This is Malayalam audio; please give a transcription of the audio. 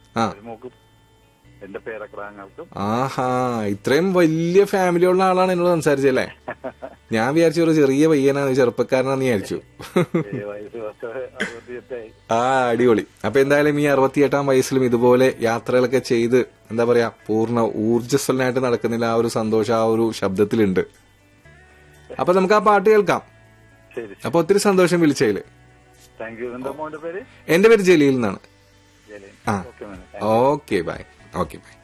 ആ. ഒരു മോക്കും എന്റെ പേരക്രാങ്ങൾക്കും ആഹാ ഇത്രയും വലിയ ഫാമിലി ഉള്ള ആളാണ് എന്നോട് സംസാരിച്ചല്ലേ ഞാൻ വിചാരിച്ചു ഒരു ചെറിയ പയ്യനാണ് ചെറുപ്പക്കാരനാന്ന് വിചാരിച്ചു ഏഴ് വയസ്സ് പത്ത് അറുപത്തിയെട്ടായി ആ അടിപൊളി അപ്പൊ എന്തായാലും ഈ അറുപത്തിയെട്ടാം വയസ്സിലും ഇതുപോലെ യാത്രകളൊക്കെ ചെയ്ത് എന്താ പറയാ പൂർണ്ണ ഊർജ്ജസ്വലനായിട്ട് നടക്കുന്നില്ല ആ ഒരു സന്തോഷം ആ ഒരു ശബ്ദത്തിലുണ്ട് അപ്പൊ നമുക്ക് ആ പാട്ട് കേൾക്കാം ശരി അപ്പൊ ഒത്തിരി സന്തോഷം വിളിച്ചതില് താങ്ക് യു എന്താ മോന്റെ പേര് എന്റെ പേര് ജലീൽ എന്നാണ് ജലീൻ ആ ഓക്കെ മോനെ ഓക്കെ ബൈ ഓക്കെ ബൈ